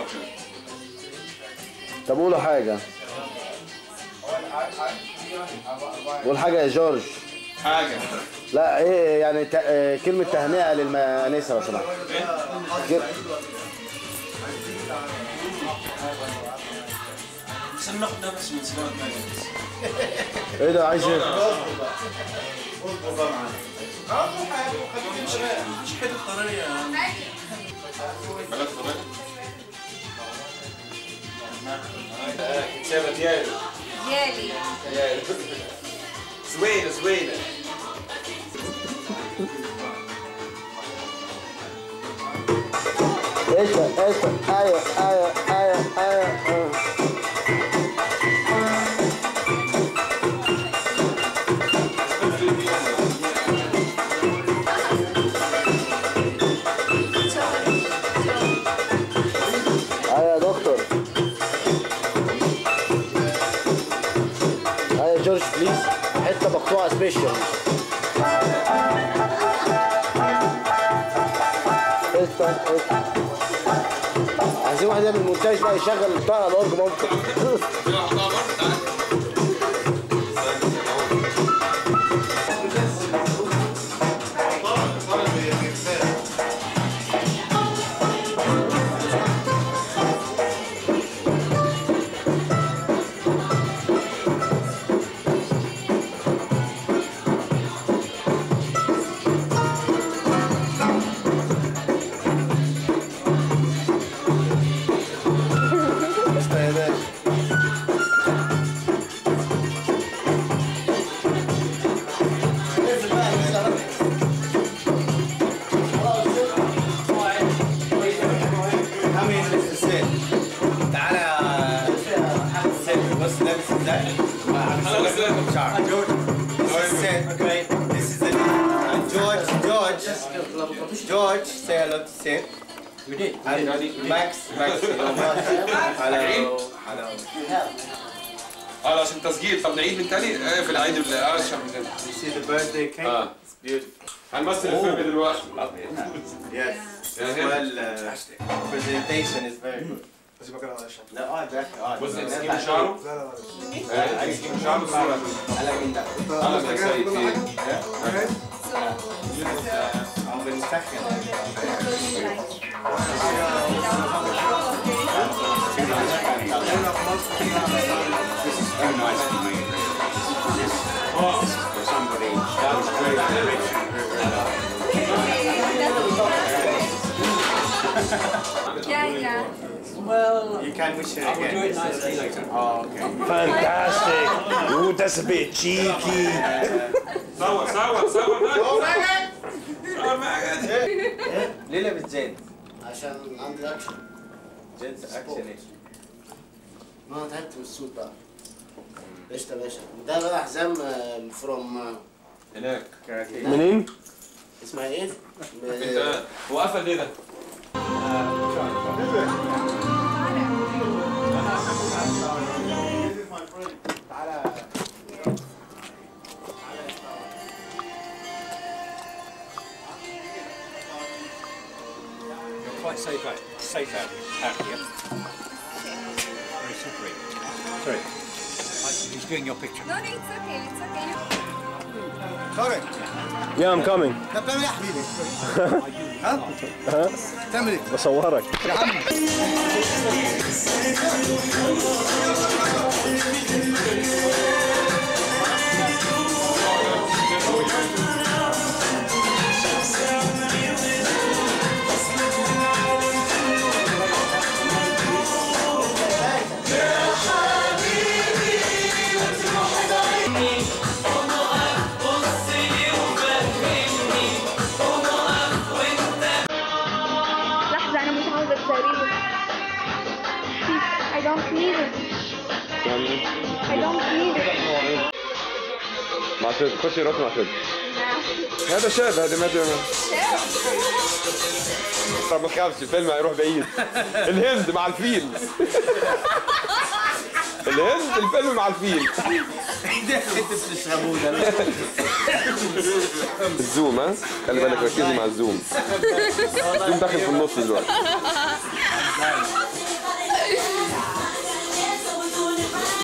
طب قولوا حاجة قول حاجة يا جورج حاجه لا ايه يعني ت... آه، كلمة تهنئة للمانسة لو سمحت ك- سمح نفس من سلامة مجلس ايه ده عايز ايه؟ مش حد الطريقة بلد طبيعي كتابة يالي يالي يالي زوينة زوينة ايش ده؟ ايش ده؟ ايوه ايوه ايوه ايوه آه. ايوه يا دكتور ايوه يا جورج بليز حته مقطوعه سبيشال قشطة قشطة عايزين واحد يعمل مونتاج بقى يشغل بتاع الأورج ممكن قشطة يا باشا حمي لبس السيف تعالى السيف بص لابس ازاي شعر جورج This is Seth, okay? This is the and George, George, George, say hello to Seth. We did. And Max, Max, hello, hello. اه عشان تسجيل طب نعيد من تاني اه في العيد اه عشان من You see the birthday cake? Ah. It's beautiful. هنمثل الفيلم دلوقتي Yes. As well, uh, presentation is very good. لا اقعد يا اخي اقعد. بص تسكين شعره اه تسكين شعره صورة على مين ده؟ انا يا سيد عم بنسخن. This is too nice for me. This, this is for somebody that was very rich and Yeah, yeah. Well, You can wish it I will do it again. nicely later. Oh, okay. Fantastic. Ooh, that's a bit cheeky. صور صور صور ماجد صور ماجد ليه لابس جينز؟ عشان عندي اكشن جينز اكشن ايش؟ ما انا تعبت من السود بقى قشطة يا باشا ده بقى حزام فروم هناك كاراتيه. منين؟ اسمها ايه؟ انت هو قفل ليه ده؟ You're quite safe out, safe out, out here. Very slippery. Sorry. I- He's doing your picture. No, no, it's okay, it's okay. طارق Yeah, I'm coming. طب بتعمل ايه يا حبيبي؟ ها؟ بتعمل ايه؟ بصورك. لحظة أنا مش عاوزة التقريبا I don't need it I don't need it مع شد خشي راسي مع شد هذا شاب هذا ما طب ما تخافش الفيلم هيروح بعيد الهند مع الفيل الهند الفيلم مع الفيل انت بتشربوه ده الزوم ها خلي بالك ركزي مع الزوم الزوم داخل في النص دلوقتي